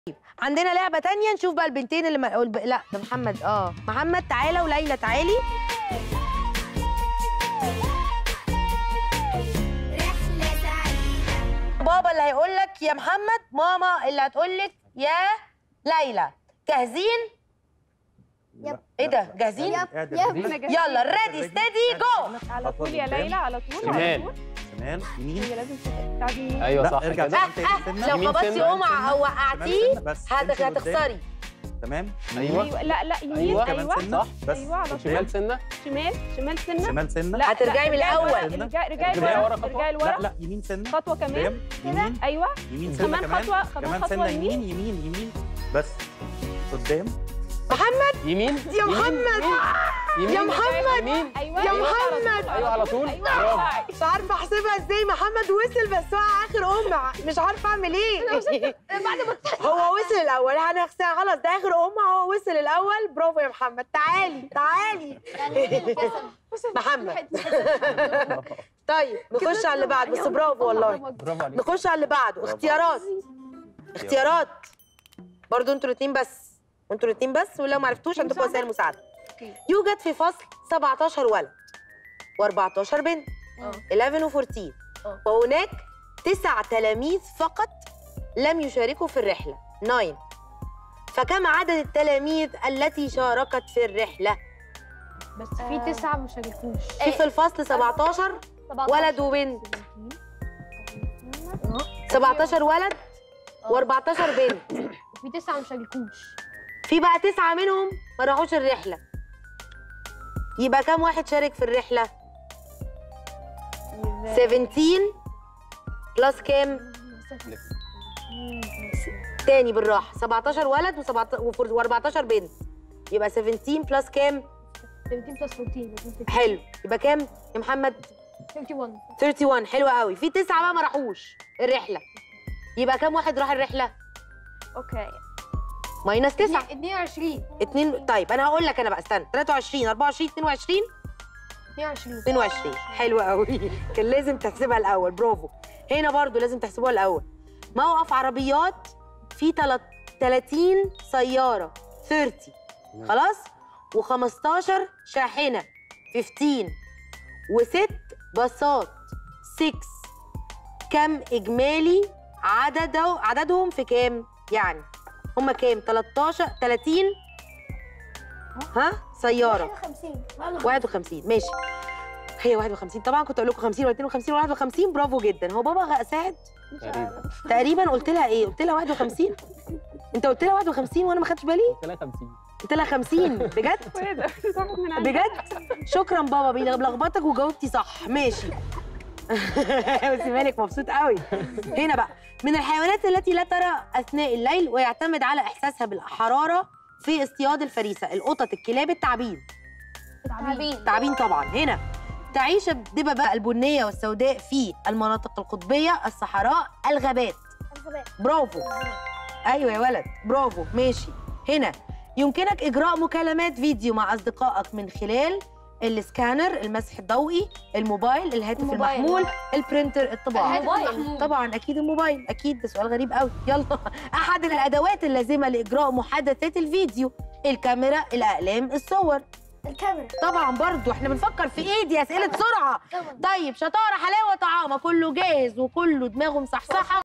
عندنا لعبة تانية نشوف بقى البنتين اللي ما... الب... لا ده محمد اه محمد تعالى وليلى تعالي رحلة سعيدة بابا اللي هيقول لك يا محمد ماما اللي هتقول لك يا ليلى جاهزين يب. ايه ده جاهزين يب. يب. يلا ريدي ستيدي جو على طول يا ليلى على طول على شمال. طول شمال يمين هي لازم تعدي يمين ايوه لا صح ارجع كده. شمال تاني سنة. لو يمين خبطتي سنة. قمع او وقعتيه شمال سنة بس هت- تمشي لقدام. هتخسري تمام ايوه ايوه لا لا يمين أيوة. ايوه, كمان سنة صح. بس ايوه على طول شمال سنه شمال شمال سنه شمال سنة لا هترجعي من لا، رجعي الأول. ورا، رجعي رجعي رجعي لورا ورا خطوة. رجعي لا لورا لا يمين سنة خطوه كمان قدام يمين ايوه يمين سنة كمان كمان خطوه كمان كمان خطوه سنة يمين يمين يمين يمين بس قدام يمين يا محمد يمين يا محمد يمين ايوه يا أيوة، على محمد. طول، أيوة، على طول. ايوه برافو. على مش عارفه احسبها ازاي محمد وصل بس وقع اخر قمع مش عارفه اعمل ايه هو وصل الاول هنخسر خلاص ده اخر قمع هو وصل الاول برافو يا محمد تعالي تعالي محمد طيب نخش على اللي بعد بس برافو والله برافو عليك نخش على اللي بعده اختيارات اختيارات برضو انتوا الاثنين بس وانتوا الاثنين بس ولو ما عرفتوش عندكم وسائل مساعده يوجد في فصل 17 ولد و14 بنت 11 و14 اه. وهناك تسع تلاميذ فقط لم يشاركوا في الرحله 9 فكم عدد التلاميذ التي شاركت في الرحله بس في تسعة ما شاركوش في في الفصل 17 ولد وبنت 17 ولد و14 بنت في تسعة ما شاركوش في بقى تسعة منهم ما راحوش الرحلة يبقى كام واحد شارك في الرحلة؟ 17 بلس كام؟ تاني بالراحة 17 ولد و14 بنت يبقى 17 بلس كام؟ 17 بلس 14 حلو يبقى كام يا محمد؟ 31 31 حلو قوي في تسعة بقى ما راحوش الرحلة يبقى كام واحد راح الرحلة؟ اوكي ماينس 9 22 اتنين طيب انا هقول لك انا بقى استنى 23 24 22 22 22 حلو قوي كان لازم تحسبها الاول برافو هنا برضو لازم تحسبوها الاول موقف عربيات فيه تلات- 30 سياره 30 خلاص و15 شاحنه 15 وست باصات 6 كم اجمالي عدده عددهم في كام يعني هم كام 13 30 ها سياره 50 51 ماشي هي 51 طبعا كنت اقول لكم 50 ولا 52 ولا 51 برافو جدا هو بابا غ- ساعد تقريبا تقريبا قلت لها ايه قلت لها 51 انت قلت لها 51 وانا ما خدتش بالي قلت لها 50 قلت لها 50 بجد ايه ده بتاخد من عندي بجد شكرا بابا بيلخبطك وجاوبتي صح ماشي بس مالك مبسوط قوي هنا بقى من الحيوانات التي لا ترى اثناء الليل ويعتمد على احساسها بالحراره في اصطياد الفريسه القطط الكلاب التعابين تعبين تعابين طبعا هنا تعيش الدببة البنية والسوداء في المناطق القطبية الصحراء الغابات برافو أيوة يا ولد برافو ماشي هنا يمكنك إجراء مكالمات فيديو مع أصدقائك من خلال السكانر المسح الضوئي الموبايل الهاتف الموبايل. المحمول البرينتر الطباعة الموبايل. طبعا اكيد الموبايل اكيد ده سؤال غريب قوي يلا احد الادوات اللازمه لاجراء محادثات الفيديو الكاميرا الاقلام الصور الكاميرا طبعا برضو احنا بنفكر في ايه دي اسئله سرعه طبعا طيب شطاره حلاوه طعامه كله جاهز وكله دماغه مصحصحه